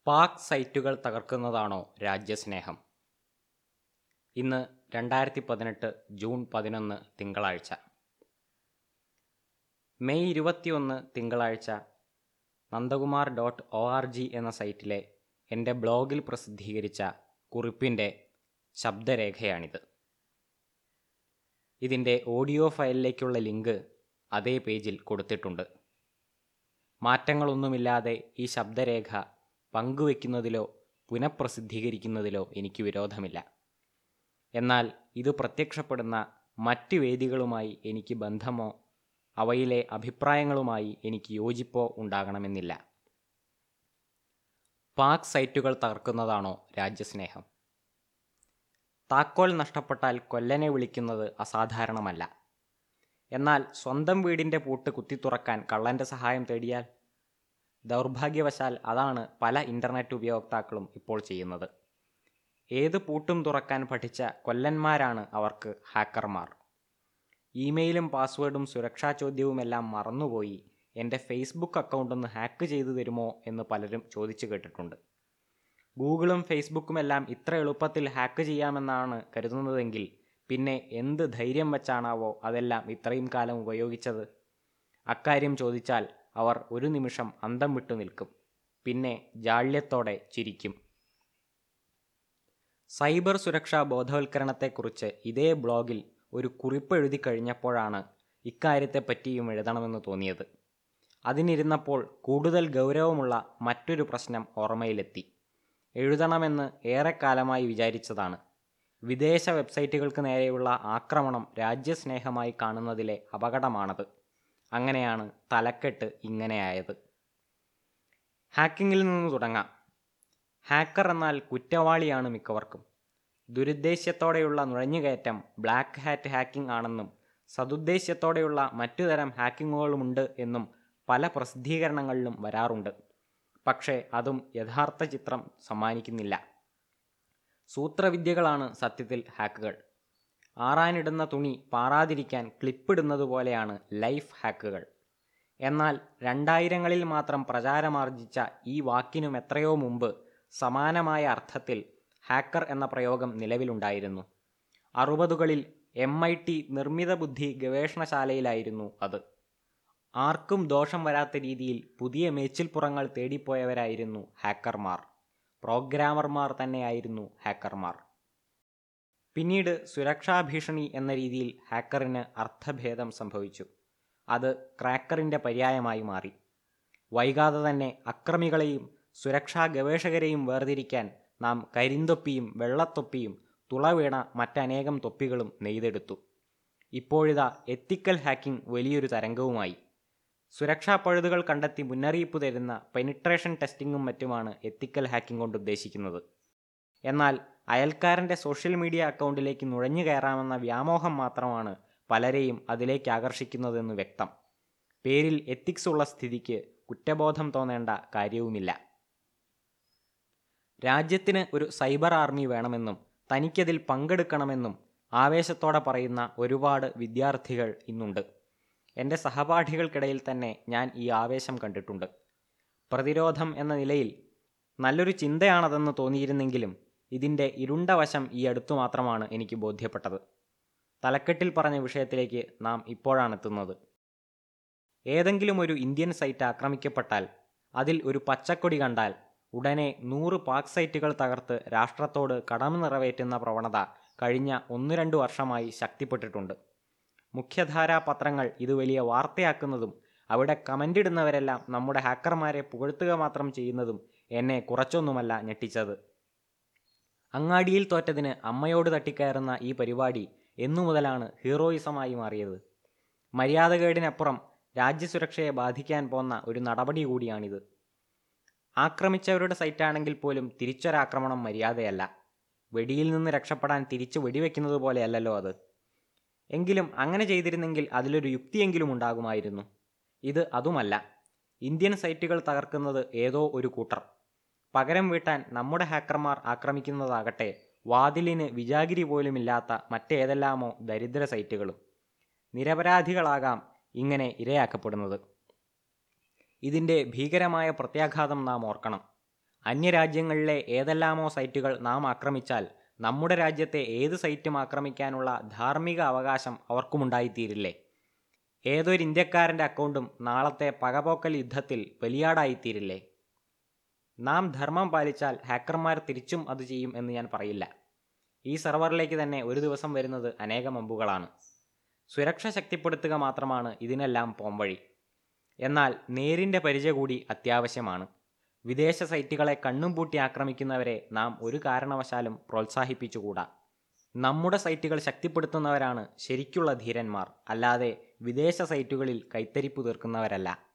പാക് സൈറ്റുകൾ തകർക്കുന്നതാണോ രാജ്യസ്നേഹം ഇന്ന് രണ്ടായിരത്തി പതിനെട്ട് ജൂൺ പതിനൊന്ന് തിങ്കളാഴ്ച മെയ് ഇരുപത്തിയൊന്ന് തിങ്കളാഴ്ച Nandakumar dot O R G എന്ന സൈറ്റിലെ എൻ്റെ ബ്ലോഗിൽ പ്രസിദ്ധീകരിച്ച കുറിപ്പിൻ്റെ ശബ്ദരേഖയാണിത് ഇതിൻ്റെ ഓഡിയോ ഫയലിലേക്കുള്ള ലിങ്ക് അതേ പേജിൽ കൊടുത്തിട്ടുണ്ട് മാറ്റങ്ങളൊന്നുമില്ലാതെ ഈ ശബ്ദരേഖ പങ്കുവെക്കുന്നതിലോ പുനഃപ്രസിദ്ധീകരിക്കുന്നതിലോ എനിക്ക് വിരോധമില്ല എന്നാൽ ഇത് പ്രത്യക്ഷപ്പെടുന്ന മറ്റ് വേദികളുമായി എനിക്ക് ബന്ധമോ അവയിലെ അഭിപ്രായങ്ങളുമായി എനിക്ക് യോജിപ്പോ ഉണ്ടാകണമെന്നില്ല പാക് സൈറ്റുകൾ തകർക്കുന്നതാണോ രാജ്യസ്നേഹം താക്കോൽ നഷ്ടപ്പെട്ടാൽ കൊല്ലനെ വിളിക്കുന്നത് അസാധാരണമല്ല എന്നാൽ സ്വന്തം വീടിൻ്റെ പൂട്ട് കുത്തിത്തുറക്കാൻ കള്ളൻ്റെ സഹായം തേടിയാൽ ദൗർഭാഗ്യവശാൽ അതാണ് പല ഇൻ്റർനെറ്റ് ഉപയോക്താക്കളും ഇപ്പോൾ ചെയ്യുന്നത് ഏത് പൂട്ടും തുറക്കാൻ പഠിച്ച കൊല്ലന്മാരാണ് അവർക്ക് ഹാക്കർമാർ ഇമെയിലും പാസ്വേഡും സുരക്ഷാ ചോദ്യവുമെല്ലാം മറന്നുപോയി എൻ്റെ ഫേസ്ബുക്ക് അക്കൗണ്ട് ഒന്ന് ഹാക്ക് ചെയ്തു തരുമോ എന്ന് പലരും ചോദിച്ചു കേട്ടിട്ടുണ്ട് ഗൂഗിളും ഫേസ്ബുക്കുമെല്ലാം ഇത്ര എളുപ്പത്തിൽ ഹാക്ക് ചെയ്യാമെന്നാണ് കരുതുന്നതെങ്കിൽ പിന്നെ എന്ത് ധൈര്യം വച്ചാണാവോ അതെല്ലാം ഇത്രയും കാലം ഉപയോഗിച്ചത് അക്കാര്യം ചോദിച്ചാൽ അവർ ഒരു നിമിഷം അന്തം വിട്ടു നിൽക്കും പിന്നെ ജാള്യത്തോടെ ചിരിക്കും സൈബർ സുരക്ഷാ ബോധവൽക്കരണത്തെക്കുറിച്ച് ഇതേ ബ്ലോഗിൽ ഒരു കുറിപ്പ് എഴുതി കഴിഞ്ഞപ്പോഴാണ് ഇക്കാര്യത്തെപ്പറ്റിയും എഴുതണമെന്ന് തോന്നിയത് അതിനിരുന്നപ്പോൾ കൂടുതൽ ഗൗരവമുള്ള മറ്റൊരു പ്രശ്നം ഓർമ്മയിലെത്തി എഴുതണമെന്ന് ഏറെക്കാലമായി വിചാരിച്ചതാണ് വിദേശ വെബ്സൈറ്റുകൾക്ക് നേരെയുള്ള ആക്രമണം രാജ്യസ്നേഹമായി കാണുന്നതിലെ അപകടമാണത് അങ്ങനെയാണ് തലക്കെട്ട് ഇങ്ങനെയായത് ഹാക്കിങ്ങിൽ നിന്ന് തുടങ്ങാം ഹാക്കർ എന്നാൽ കുറ്റവാളിയാണ് മിക്കവർക്കും ദുരുദ്ദേശ്യത്തോടെയുള്ള നുഴഞ്ഞുകയറ്റം ബ്ലാക്ക് ഹാറ്റ് ഹാക്കിംഗ് ആണെന്നും സതുദ്ദേശ്യത്തോടെയുള്ള മറ്റു തരം ഹാക്കിങ്ങുകളുമുണ്ട് എന്നും പല പ്രസിദ്ധീകരണങ്ങളിലും വരാറുണ്ട് പക്ഷേ അതും യഥാർത്ഥ ചിത്രം സമ്മാനിക്കുന്നില്ല സൂത്രവിദ്യകളാണ് സത്യത്തിൽ ഹാക്കുകൾ ആറാനിടുന്ന തുണി പാറാതിരിക്കാൻ ക്ലിപ്പിടുന്നത് പോലെയാണ് ലൈഫ് ഹാക്കുകൾ എന്നാൽ രണ്ടായിരങ്ങളിൽ മാത്രം പ്രചാരമാർജിച്ച ഈ വാക്കിനും എത്രയോ മുമ്പ് സമാനമായ അർത്ഥത്തിൽ ഹാക്കർ എന്ന പ്രയോഗം നിലവിലുണ്ടായിരുന്നു അറുപതുകളിൽ എം ഐ ടി നിർമ്മിത ബുദ്ധി ഗവേഷണശാലയിലായിരുന്നു അത് ആർക്കും ദോഷം വരാത്ത രീതിയിൽ പുതിയ മേച്ചിൽപ്പുറങ്ങൾ തേടിപ്പോയവരായിരുന്നു ഹാക്കർമാർ പ്രോഗ്രാമർമാർ തന്നെയായിരുന്നു ഹാക്കർമാർ പിന്നീട് സുരക്ഷാ ഭീഷണി എന്ന രീതിയിൽ ഹാക്കറിന് അർത്ഥഭേദം സംഭവിച്ചു അത് ക്രാക്കറിൻ്റെ പര്യായമായി മാറി വൈകാതെ തന്നെ അക്രമികളെയും സുരക്ഷാ ഗവേഷകരെയും വേർതിരിക്കാൻ നാം കരിന്തൊപ്പിയും വെള്ളത്തൊപ്പിയും തുളവീണ മറ്റനേകം തൊപ്പികളും നെയ്തെടുത്തു ഇപ്പോഴിതാ എത്തിക്കൽ ഹാക്കിംഗ് വലിയൊരു തരംഗവുമായി സുരക്ഷാ പഴുതുകൾ കണ്ടെത്തി മുന്നറിയിപ്പ് തരുന്ന പെനിട്രേഷൻ ടെസ്റ്റിങ്ങും മറ്റുമാണ് എത്തിക്കൽ ഹാക്കിംഗ് കൊണ്ട് ഉദ്ദേശിക്കുന്നത് എന്നാൽ അയൽക്കാരൻ്റെ സോഷ്യൽ മീഡിയ അക്കൗണ്ടിലേക്ക് നുഴഞ്ഞു കയറാമെന്ന വ്യാമോഹം മാത്രമാണ് പലരെയും അതിലേക്ക് ആകർഷിക്കുന്നതെന്ന് വ്യക്തം പേരിൽ എത്തിക്സ് ഉള്ള സ്ഥിതിക്ക് കുറ്റബോധം തോന്നേണ്ട കാര്യവുമില്ല രാജ്യത്തിന് ഒരു സൈബർ ആർമി വേണമെന്നും തനിക്കതിൽ പങ്കെടുക്കണമെന്നും ആവേശത്തോടെ പറയുന്ന ഒരുപാട് വിദ്യാർത്ഥികൾ ഇന്നുണ്ട് എൻ്റെ സഹപാഠികൾക്കിടയിൽ തന്നെ ഞാൻ ഈ ആവേശം കണ്ടിട്ടുണ്ട് പ്രതിരോധം എന്ന നിലയിൽ നല്ലൊരു ചിന്തയാണതെന്ന് തോന്നിയിരുന്നെങ്കിലും ഇതിൻ്റെ ഇരുണ്ട വശം ഈ അടുത്തു മാത്രമാണ് എനിക്ക് ബോധ്യപ്പെട്ടത് തലക്കെട്ടിൽ പറഞ്ഞ വിഷയത്തിലേക്ക് നാം ഇപ്പോഴാണ് എത്തുന്നത് ഏതെങ്കിലും ഒരു ഇന്ത്യൻ സൈറ്റ് ആക്രമിക്കപ്പെട്ടാൽ അതിൽ ഒരു പച്ചക്കൊടി കണ്ടാൽ ഉടനെ നൂറ് പാക് സൈറ്റുകൾ തകർത്ത് രാഷ്ട്രത്തോട് കടമ നിറവേറ്റുന്ന പ്രവണത കഴിഞ്ഞ ഒന്ന് രണ്ട് വർഷമായി ശക്തിപ്പെട്ടിട്ടുണ്ട് മുഖ്യധാരാ പത്രങ്ങൾ ഇത് വലിയ വാർത്തയാക്കുന്നതും അവിടെ കമൻ്റ് ഇടുന്നവരെല്ലാം നമ്മുടെ ഹാക്കർമാരെ പുകഴ്ത്തുക മാത്രം ചെയ്യുന്നതും എന്നെ കുറച്ചൊന്നുമല്ല ഞെട്ടിച്ചത് അങ്ങാടിയിൽ തോറ്റതിന് അമ്മയോട് തട്ടിക്കയറുന്ന ഈ പരിപാടി എന്നു മുതലാണ് ഹീറോയിസമായി മാറിയത് മര്യാദകേടിനപ്പുറം രാജ്യസുരക്ഷയെ ബാധിക്കാൻ പോന്ന ഒരു നടപടി കൂടിയാണിത് ആക്രമിച്ചവരുടെ സൈറ്റാണെങ്കിൽ പോലും തിരിച്ചൊരാക്രമണം മര്യാദയല്ല വെടിയിൽ നിന്ന് രക്ഷപ്പെടാൻ തിരിച്ചു വെടിവെക്കുന്നത് പോലെയല്ലല്ലോ അത് എങ്കിലും അങ്ങനെ ചെയ്തിരുന്നെങ്കിൽ അതിലൊരു യുക്തിയെങ്കിലും ഉണ്ടാകുമായിരുന്നു ഇത് അതുമല്ല ഇന്ത്യൻ സൈറ്റുകൾ തകർക്കുന്നത് ഏതോ ഒരു കൂട്ടർ പകരം വീട്ടാൻ നമ്മുടെ ഹാക്കർമാർ ആക്രമിക്കുന്നതാകട്ടെ വാതിലിന് വിജാഗിരി പോലുമില്ലാത്ത മറ്റേതെല്ലാമോ ദരിദ്ര സൈറ്റുകളും നിരപരാധികളാകാം ഇങ്ങനെ ഇരയാക്കപ്പെടുന്നത് ഇതിൻ്റെ ഭീകരമായ പ്രത്യാഘാതം നാം ഓർക്കണം അന്യരാജ്യങ്ങളിലെ ഏതെല്ലാമോ സൈറ്റുകൾ നാം ആക്രമിച്ചാൽ നമ്മുടെ രാജ്യത്തെ ഏത് സൈറ്റും ആക്രമിക്കാനുള്ള ധാർമ്മിക അവകാശം അവർക്കുമുണ്ടായിത്തീരില്ലേ ഏതൊരു ഇന്ത്യക്കാരൻ്റെ അക്കൗണ്ടും നാളത്തെ പകപോക്കൽ യുദ്ധത്തിൽ ബലിയാടായിത്തീരില്ലേ നാം ധർമ്മം പാലിച്ചാൽ ഹാക്കർമാർ തിരിച്ചും അത് ചെയ്യും എന്ന് ഞാൻ പറയില്ല ഈ സെർവറിലേക്ക് തന്നെ ഒരു ദിവസം വരുന്നത് അനേകം അമ്പുകളാണ് സുരക്ഷ ശക്തിപ്പെടുത്തുക മാത്രമാണ് ഇതിനെല്ലാം പോംവഴി എന്നാൽ നേരിൻ്റെ പരിചയ കൂടി അത്യാവശ്യമാണ് വിദേശ സൈറ്റുകളെ കണ്ണും പൂട്ടി ആക്രമിക്കുന്നവരെ നാം ഒരു കാരണവശാലും പ്രോത്സാഹിപ്പിച്ചുകൂടാ നമ്മുടെ സൈറ്റുകൾ ശക്തിപ്പെടുത്തുന്നവരാണ് ശരിക്കുള്ള ധീരന്മാർ അല്ലാതെ വിദേശ സൈറ്റുകളിൽ കൈത്തരിപ്പ് തീർക്കുന്നവരല്ല